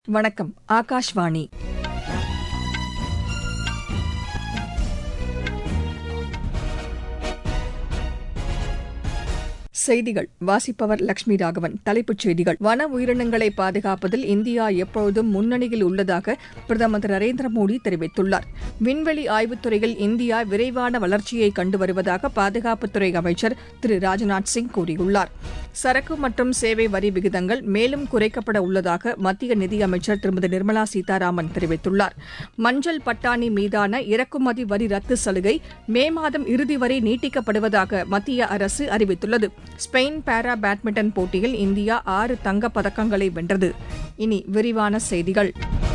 வணக்கம் ஆகாஷ்வாணி செய்திகள் வாசிப்பவர் லட்சுமி ராகவன் தலைப்புச் செய்திகள் வன உயிரினங்களை பாதுகாப்பதில் இந்தியா எப்பொழுதும் முன்னணியில் உள்ளதாக பிரதமர் திரு நரேந்திர மோடி தெரிவித்துள்ளார் விண்வெளி ஆய்வுத்துறையில் இந்தியா விரைவான வளர்ச்சியை கண்டு வருவதாக பாதுகாப்புத்துறை அமைச்சர் திரு ராஜ்நாத் சிங் கூறியுள்ளார் சரக்கு மற்றும் சேவை வரி விகிதங்கள் மேலும் குறைக்கப்பட உள்ளதாக மத்திய நிதியமைச்சர் திருமதி நிர்மலா சீதாராமன் தெரிவித்துள்ளார் மஞ்சள் பட்டாணி மீதான இறக்குமதி வரி ரத்து சலுகை மே மாதம் இறுதி வரை நீட்டிக்கப்படுவதாக மத்திய அரசு அறிவித்துள்ளது ஸ்பெயின் பாரா பேட்மிண்டன் போட்டியில் இந்தியா ஆறு தங்கப் பதக்கங்களை வென்றது இனி விரிவான செய்திகள்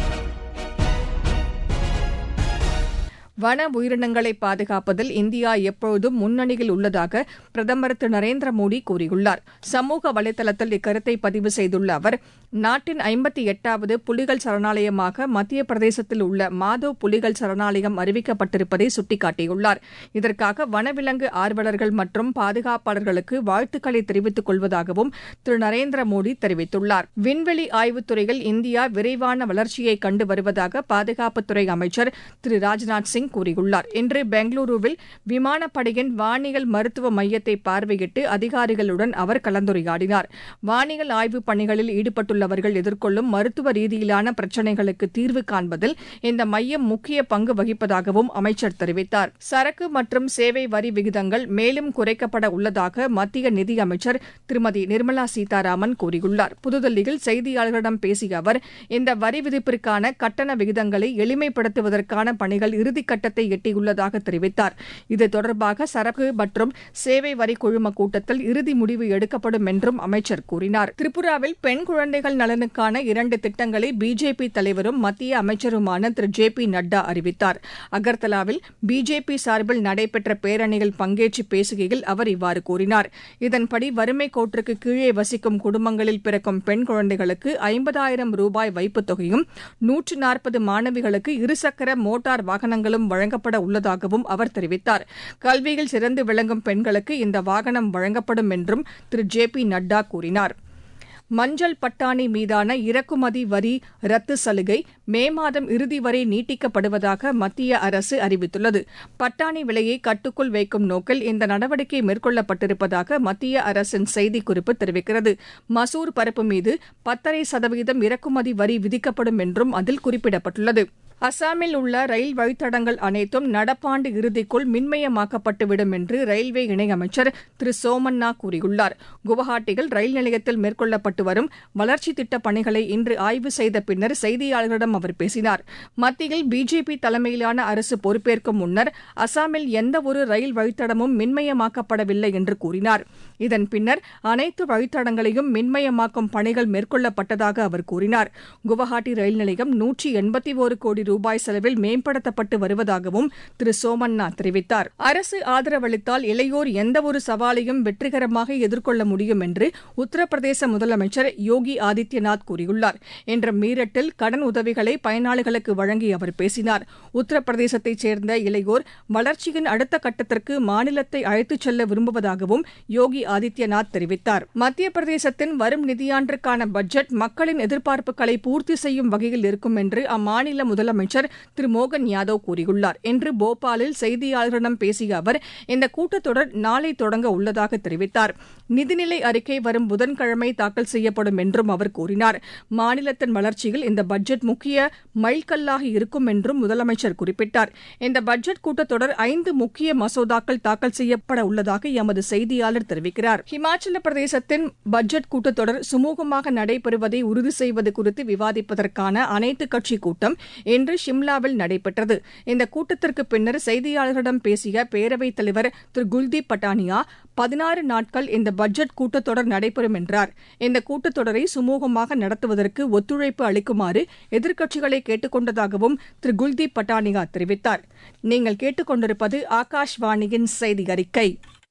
வன உயிரினங்களை பாதுகாப்பதில் இந்தியா எப்பொழுதும் முன்னணியில் உள்ளதாக பிரதமர் திரு நரேந்திர மோடி கூறியுள்ளார் சமூக வலைதளத்தில் இக்கருத்தை பதிவு செய்துள்ள அவர் நாட்டின் ஐம்பத்தி எட்டாவது புலிகள் சரணாலயமாக மத்திய பிரதேசத்தில் உள்ள மாதவ் புலிகள் சரணாலயம் அறிவிக்கப்பட்டிருப்பதை சுட்டிக்காட்டியுள்ளார் இதற்காக வனவிலங்கு ஆர்வலர்கள் மற்றும் பாதுகாப்பாளர்களுக்கு வாழ்த்துக்களை தெரிவித்துக் கொள்வதாகவும் திரு நரேந்திர மோடி தெரிவித்துள்ளார் விண்வெளி ஆய்வுத்துறையில் இந்தியா விரைவான வளர்ச்சியை கண்டு வருவதாக பாதுகாப்புத்துறை அமைச்சர் திரு ராஜ்நாத் சிங் கூறியுள்ளார் இன்று பெங்களூருவில் விமானப்படையின் வானியல் மருத்துவ மையத்தை பார்வையிட்டு அதிகாரிகளுடன் அவர் கலந்துரையாடினார் வானியல் ஆய்வுப் பணிகளில் ஈடுபட்டுள்ளவர்கள் எதிர்கொள்ளும் மருத்துவ ரீதியிலான பிரச்சினைகளுக்கு தீர்வு காண்பதில் இந்த மையம் முக்கிய பங்கு வகிப்பதாகவும் அமைச்சர் தெரிவித்தார் சரக்கு மற்றும் சேவை வரி விகிதங்கள் மேலும் குறைக்கப்பட உள்ளதாக மத்திய நிதியமைச்சர் திருமதி நிர்மலா சீதாராமன் கூறியுள்ளார் புதுதில்லியில் செய்தியாளர்களிடம் பேசிய அவர் இந்த வரி விதிப்பிற்கான கட்டண விகிதங்களை எளிமைப்படுத்துவதற்கான பணிகள் இறுதிக்கட்டத்தை எட்டியுள்ளதாக தெரிவித்தார் இது தொடர்பாக சரக்கு மற்றும் சேவை வரி குழும கூட்டத்தில் இறுதி முடிவு எடுக்கப்படும் என்றும் அமைச்சர் கூறினார் திரிபுராவில் பெண் குழந்தைகள் நலனுக்கான இரண்டு திட்டங்களை பிஜேபி தலைவரும் மத்திய அமைச்சருமான திரு ஜே பி நட்டா அறிவித்தார் அகர்தலாவில் பிஜேபி சார்பில் நடைபெற்ற பேரணியில் பங்கேற்று பேசுகையில் அவர் இவ்வாறு கூறினார் இதன்படி வறுமை கோட்டிற்கு கீழே வசிக்கும் குடும்பங்களில் பிறக்கும் பெண் குழந்தைகளுக்கு ஐம்பதாயிரம் ரூபாய் வைப்புத் தொகையும் நூற்று நாற்பது மாணவிகளுக்கு இருசக்கர மோட்டார் வாகனங்களும் வழங்கப்பட உள்ளதாகவும் அவர் தெரிவித்தார் கல்வியில் சிறந்து விளங்கும் பெண்களுக்கு இந்த வாகனம் வழங்கப்படும் என்றும் திரு ஜே பி நட்டா கூறினார் மஞ்சள் பட்டாணி மீதான இறக்குமதி வரி ரத்து சலுகை மே மாதம் இறுதி வரை நீட்டிக்கப்படுவதாக மத்திய அரசு அறிவித்துள்ளது பட்டாணி விலையை கட்டுக்குள் வைக்கும் நோக்கில் இந்த நடவடிக்கை மேற்கொள்ளப்பட்டிருப்பதாக மத்திய அரசின் செய்திக்குறிப்பு தெரிவிக்கிறது மசூர் பருப்பு மீது பத்தரை சதவீதம் இறக்குமதி வரி விதிக்கப்படும் என்றும் அதில் குறிப்பிடப்பட்டுள்ளது அசாமில் உள்ள ரயில் வழித்தடங்கள் அனைத்தும் நடப்பாண்டு இறுதிக்குள் மின்மயமாக்கப்பட்டுவிடும் என்று ரயில்வே இணையமைச்சர் திரு சோமண்ணா கூறியுள்ளார் குவஹாட்டியில் ரயில் நிலையத்தில் மேற்கொள்ளப்பட்டு வரும் வளர்ச்சித் திட்டப் பணிகளை இன்று ஆய்வு செய்த பின்னர் செய்தியாளர்களிடம் அவர் பேசினார் மத்தியில் பிஜேபி தலைமையிலான அரசு பொறுப்பேற்கும் முன்னர் அசாமில் எந்தவொரு ரயில் வழித்தடமும் மின்மயமாக்கப்படவில்லை என்று கூறினார் இதன் பின்னர் அனைத்து வழித்தடங்களையும் மின்மயமாக்கும் பணிகள் மேற்கொள்ளப்பட்டதாக அவர் கூறினார் குவஹாட்டி ரயில் நிலையம் நூற்றி எண்பத்தி ஒரு கோடி ரூபாய் செலவில் மேம்படுத்தப்பட்டு வருவதாகவும் திரு சோமண்ணா தெரிவித்தார் அரசு ஆதரவளித்தால் இளையோர் எந்தவொரு சவாலையும் வெற்றிகரமாக எதிர்கொள்ள முடியும் என்று உத்தரப்பிரதேச முதலமைச்சர் யோகி ஆதித்யநாத் கூறியுள்ளார் இன்று மீரட்டில் கடன் உதவிகளை பயனாளிகளுக்கு வழங்கி அவர் பேசினார் உத்தரப்பிரதேசத்தைச் சேர்ந்த இளையோர் வளர்ச்சியின் அடுத்த கட்டத்திற்கு மாநிலத்தை அழைத்துச் செல்ல விரும்புவதாகவும் யோகி ஆதித்யநாத் தெரிவித்தார் மத்திய பிரதேசத்தின் வரும் நிதியாண்டிற்கான பட்ஜெட் மக்களின் எதிர்பார்ப்புகளை பூர்த்தி செய்யும் வகையில் இருக்கும் என்று அம்மாநில முதலமைச்சர் முதலமைச்சர் திரு மோகன் யாதவ் கூறியுள்ளார் இன்று போபாலில் செய்தியாளர்களிடம் பேசிய அவர் இந்த கூட்டத்தொடர் நாளை தொடங்க உள்ளதாக தெரிவித்தார் நிதிநிலை அறிக்கை வரும் புதன்கிழமை தாக்கல் செய்யப்படும் என்றும் அவர் கூறினார் மாநிலத்தின் வளர்ச்சியில் இந்த பட்ஜெட் முக்கிய மைல்கல்லாக இருக்கும் என்றும் முதலமைச்சர் குறிப்பிட்டார் இந்த பட்ஜெட் கூட்டத்தொடர் ஐந்து முக்கிய மசோதாக்கள் தாக்கல் செய்யப்பட உள்ளதாக எமது செய்தியாளர் தெரிவிக்கிறார் ஹிமாச்சல பிரதேசத்தின் பட்ஜெட் கூட்டத்தொடர் சுமூகமாக நடைபெறுவதை உறுதி செய்வது குறித்து விவாதிப்பதற்கான அனைத்துக் கட்சி கூட்டம் இன்று ஷிம்லாவில் நடைபெற்றது இந்த கூட்டத்திற்கு பின்னர் செய்தியாளர்களிடம் பேசிய பேரவைத் தலைவர் திரு குல்தீப் பட்டானியா பதினாறு நாட்கள் இந்த பட்ஜெட் கூட்டத்தொடர் நடைபெறும் என்றார் இந்த கூட்டத்தொடரை சுமூகமாக நடத்துவதற்கு ஒத்துழைப்பு அளிக்குமாறு எதிர்க்கட்சிகளை கேட்டுக் கொண்டதாகவும் திரு குல்தீப் பட்டானியா தெரிவித்தார் நீங்கள் கேட்டுக் கொண்டிருப்பது ஆகாஷ்வாணியின் செய்தி அறிக்கை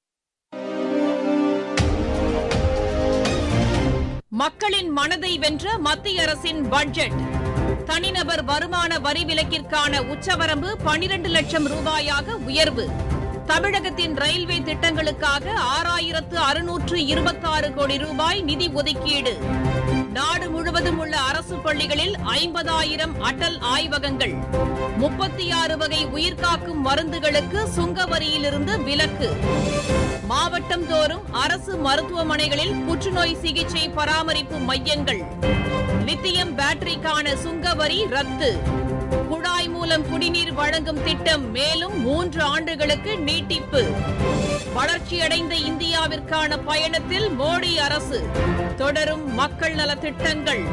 மக்களின் மனதை வென்ற மத்திய அரசின் பட்ஜெட் தனிநபர் வருமான வரி விலக்கிற்கான உச்சவரம்பு பனிரண்டு லட்சம் ரூபாயாக உயர்வு தமிழகத்தின் ரயில்வே திட்டங்களுக்காக ஆறாயிரத்து அறுநூற்று இருபத்தாறு கோடி ரூபாய் நிதி ஒதுக்கீடு நாடு முழுவதும் உள்ள அரசு பள்ளிகளில் ஐம்பதாயிரம் அடல் ஆய்வகங்கள் முப்பத்தி ஆறு வகை உயிர்காக்கும் மருந்துகளுக்கு சுங்க வரியிலிருந்து விலக்கு மாவட்டம் தோறும் அரசு மருத்துவமனைகளில் புற்றுநோய் சிகிச்சை பராமரிப்பு மையங்கள் லித்தியம் பேட்டரிக்கான சுங்க வரி ரத்து குழாய் மூலம் குடிநீர் வழங்கும் திட்டம் மேலும் மூன்று ஆண்டுகளுக்கு நீட்டிப்பு வளர்ச்சியடைந்த இந்தியாவிற்கான பயணத்தில் மோடி அரசு தொடரும் மக்கள் நலத் திட்டங்கள்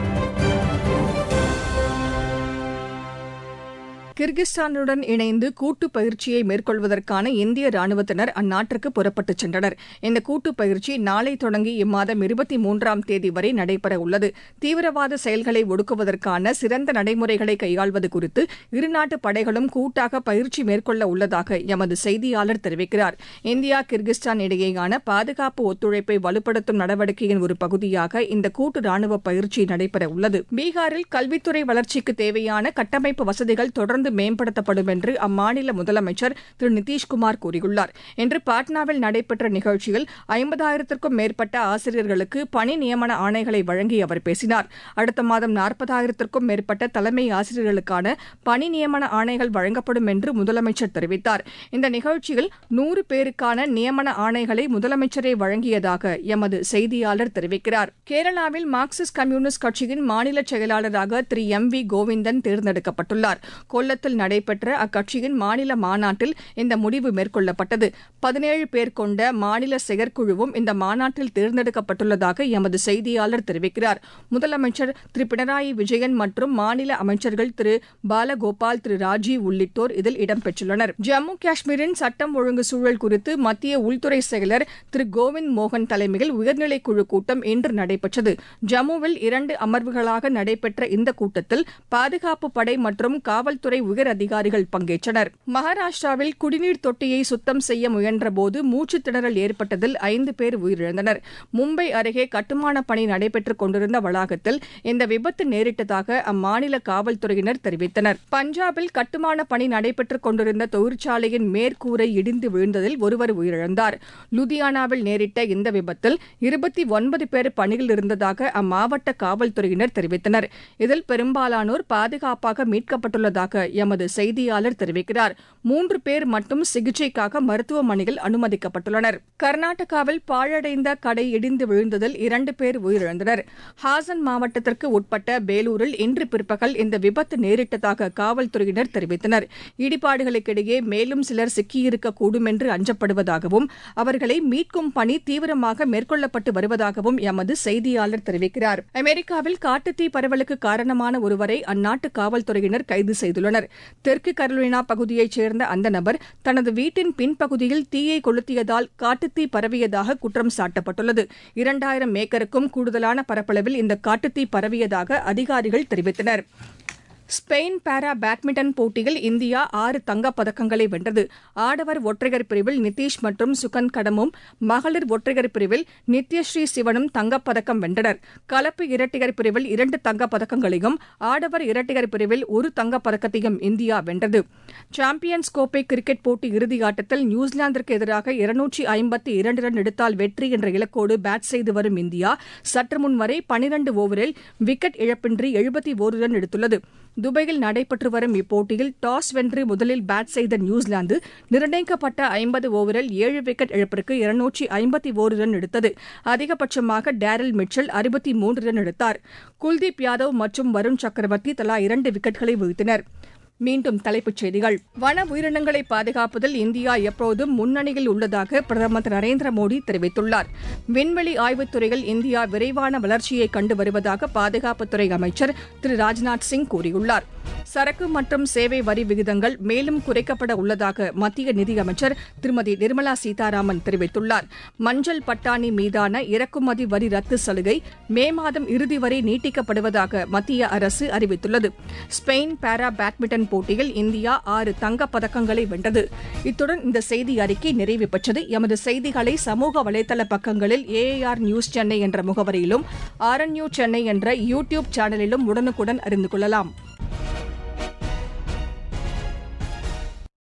கிர்கிஸ்தானுடன் இணைந்து கூட்டு பயிற்சியை மேற்கொள்வதற்கான இந்திய ராணுவத்தினர் அந்நாட்டிற்கு புறப்பட்டுச் சென்றனர் இந்த கூட்டு பயிற்சி நாளை தொடங்கி இம்மாதம் இருபத்தி மூன்றாம் தேதி வரை நடைபெற உள்ளது தீவிரவாத செயல்களை ஒடுக்குவதற்கான சிறந்த நடைமுறைகளை கையாள்வது குறித்து இருநாட்டு படைகளும் கூட்டாக பயிற்சி மேற்கொள்ள உள்ளதாக எமது செய்தியாளர் தெரிவிக்கிறார் இந்தியா கிர்கிஸ்தான் இடையேயான பாதுகாப்பு ஒத்துழைப்பை வலுப்படுத்தும் நடவடிக்கையின் ஒரு பகுதியாக இந்த கூட்டு ராணுவ பயிற்சி நடைபெற உள்ளது பீகாரில் கல்வித்துறை வளர்ச்சிக்கு தேவையான கட்டமைப்பு வசதிகள் தொடர்ந்து மேம்படுத்தப்படும் என்று அம்மாநில முதலமைச்சர் திரு நிதிஷ்குமார் கூறியுள்ளார் இன்று பாட்னாவில் நடைபெற்ற நிகழ்ச்சியில் ஐம்பதாயிரத்திற்கும் மேற்பட்ட ஆசிரியர்களுக்கு பணி நியமன ஆணைகளை வழங்கி அவர் பேசினார் அடுத்த மாதம் நாற்பதாயிரத்திற்கும் மேற்பட்ட தலைமை ஆசிரியர்களுக்கான பணி நியமன ஆணைகள் வழங்கப்படும் என்று முதலமைச்சர் தெரிவித்தார் இந்த நிகழ்ச்சியில் நூறு பேருக்கான நியமன ஆணைகளை முதலமைச்சரே வழங்கியதாக எமது செய்தியாளர் தெரிவிக்கிறார் கேரளாவில் மார்க்சிஸ்ட் கம்யூனிஸ்ட் கட்சியின் மாநில செயலாளராக திரு எம் வி கோவிந்தன் தேர்ந்தெடுக்கப்பட்டுள்ளார் கொல்லத்தில் நடைபெற்ற அக்கட்சியின் மாநில மாநாட்டில் இந்த முடிவு மேற்கொள்ளப்பட்டது பதினேழு பேர் கொண்ட மாநில செயற்குழுவும் இந்த மாநாட்டில் தேர்ந்தெடுக்கப்பட்டுள்ளதாக எமது செய்தியாளர் தெரிவிக்கிறார் முதலமைச்சர் திரு பினராயி விஜயன் மற்றும் மாநில அமைச்சர்கள் திரு பாலகோபால் திரு ராஜீவ் உள்ளிட்டோர் இதில் இடம்பெற்றுள்ளனர் ஜம்மு காஷ்மீரின் சட்டம் ஒழுங்கு சூழல் குறித்து மத்திய உள்துறை செயலர் திரு கோவிந்த் மோகன் தலைமையில் உயர்நிலைக் குழு கூட்டம் இன்று நடைபெற்றது ஜம்முவில் இரண்டு அமர்வுகளாக நடைபெற்ற இந்த கூட்டத்தில் பாதுகாப்பு படை மற்றும் காவல்துறை உயர் அதிகாரிகள் பங்கேற்றனர் மகாராஷ்டிராவில் குடிநீர் தொட்டியை சுத்தம் செய்ய முயன்றபோது மூச்சுத் திணறல் ஏற்பட்டதில் ஐந்து பேர் உயிரிழந்தனர் மும்பை அருகே கட்டுமான பணி நடைபெற்றுக் கொண்டிருந்த வளாகத்தில் இந்த விபத்து நேரிட்டதாக அம்மாநில காவல்துறையினர் தெரிவித்தனர் பஞ்சாபில் கட்டுமான பணி நடைபெற்றுக் கொண்டிருந்த தொழிற்சாலையின் மேற்கூரை இடிந்து விழுந்ததில் ஒருவர் உயிரிழந்தார் லுதியானாவில் நேரிட்ட இந்த விபத்தில் இருபத்தி ஒன்பது பேர் பணியில் இருந்ததாக அம்மாவட்ட காவல்துறையினர் தெரிவித்தனர் இதில் பெரும்பாலானோர் பாதுகாப்பாக மீட்கப்பட்டுள்ளதாக எமது செய்தியாளர் தெரிவிக்கிறார் மூன்று பேர் மட்டும் சிகிச்சைக்காக மருத்துவமனையில் அனுமதிக்கப்பட்டுள்ளனர் கர்நாடகாவில் பாழடைந்த கடை இடிந்து விழுந்ததில் இரண்டு பேர் உயிரிழந்தனர் ஹாசன் மாவட்டத்திற்கு உட்பட்ட பேலூரில் இன்று பிற்பகல் இந்த விபத்து நேரிட்டதாக காவல்துறையினர் தெரிவித்தனர் இடிபாடுகளுக்கிடையே மேலும் சிலர் சிக்கியிருக்கக்கூடும் என்று அஞ்சப்படுவதாகவும் அவர்களை மீட்கும் பணி தீவிரமாக மேற்கொள்ளப்பட்டு வருவதாகவும் எமது செய்தியாளர் தெரிவிக்கிறார் அமெரிக்காவில் காட்டுத்தீ பரவலுக்கு காரணமான ஒருவரை அந்நாட்டு காவல்துறையினர் கைது செய்துள்ளனர் தெற்கு கரோலினா பகுதியைச் சேர்ந்த அந்த நபர் தனது வீட்டின் பின்பகுதியில் தீயை கொளுத்தியதால் காட்டுத்தீ பரவியதாக குற்றம் சாட்டப்பட்டுள்ளது இரண்டாயிரம் ஏக்கருக்கும் கூடுதலான பரப்பளவில் இந்த காட்டுத்தீ பரவியதாக அதிகாரிகள் தெரிவித்தனர் ஸ்பெயின் பாரா பேட்மிண்டன் போட்டியில் இந்தியா ஆறு தங்கப் பதக்கங்களை வென்றது ஆடவர் ஒற்றையர் பிரிவில் நிதிஷ் மற்றும் சுகன் கடமும் மகளிர் ஒற்றையர் பிரிவில் நித்யஸ்ரீ சிவனும் தங்கப் பதக்கம் வென்றனர் கலப்பு இரட்டையர் பிரிவில் இரண்டு தங்கப் பதக்கங்களையும் ஆடவர் இரட்டையர் பிரிவில் ஒரு தங்கப் பதக்கத்தையும் இந்தியா வென்றது சாம்பியன்ஸ் கோப்பை கிரிக்கெட் போட்டி இறுதி ஆட்டத்தில் நியூசிலாந்திற்கு எதிராக இருநூற்றி ஐம்பத்தி இரண்டு ரன் எடுத்தால் வெற்றி என்ற இலக்கோடு பேட் செய்து வரும் இந்தியா சற்று முன் வரை பனிரண்டு ஓவரில் விக்கெட் இழப்பின்றி எழுபத்தி ஒரு ரன் எடுத்துள்ளது துபாயில் நடைபெற்று வரும் இப்போட்டியில் டாஸ் வென்று முதலில் பேட் செய்த நியூசிலாந்து நிர்ணயிக்கப்பட்ட ஐம்பது ஓவரில் ஏழு விக்கெட் இழப்பிற்கு இருநூற்றி ஐம்பத்தி ஒரு ரன் எடுத்தது அதிகபட்சமாக டேரில் மிச்சல் அறுபத்தி மூன்று ரன் எடுத்தார் குல்தீப் யாதவ் மற்றும் வருண் சக்கரவர்த்தி தலா இரண்டு விக்கெட்களை வீழ்த்தினர் மீண்டும் தலைப்புச் செய்திகள் வன உயிரினங்களை பாதுகாப்பதில் இந்தியா எப்போதும் முன்னணியில் உள்ளதாக பிரதமர் திரு நரேந்திர மோடி தெரிவித்துள்ளார் விண்வெளி ஆய்வுத்துறையில் இந்தியா விரைவான வளர்ச்சியை கண்டு வருவதாக பாதுகாப்புத்துறை அமைச்சர் திரு ராஜ்நாத் சிங் கூறியுள்ளார் சரக்கு மற்றும் சேவை வரி விகிதங்கள் மேலும் குறைக்கப்பட உள்ளதாக மத்திய நிதியமைச்சர் திருமதி நிர்மலா சீதாராமன் தெரிவித்துள்ளார் மஞ்சள் பட்டாணி மீதான இறக்குமதி வரி ரத்து சலுகை மே மாதம் இறுதி வரை நீட்டிக்கப்படுவதாக மத்திய அரசு அறிவித்துள்ளது ஸ்பெயின் பாரா பேட்மிண்டன் போட்டியில் இந்தியா ஆறு தங்கப் பதக்கங்களை வென்றது இத்துடன் இந்த செய்தி அறிக்கை நிறைவு பெற்றது எமது செய்திகளை சமூக வலைதள பக்கங்களில் ஏஏஆர் நியூஸ் சென்னை என்ற முகவரியிலும் ஆர்என்யூ சென்னை என்ற யூ டியூப் சேனலிலும் உடனுக்குடன் அறிந்து கொள்ளலாம்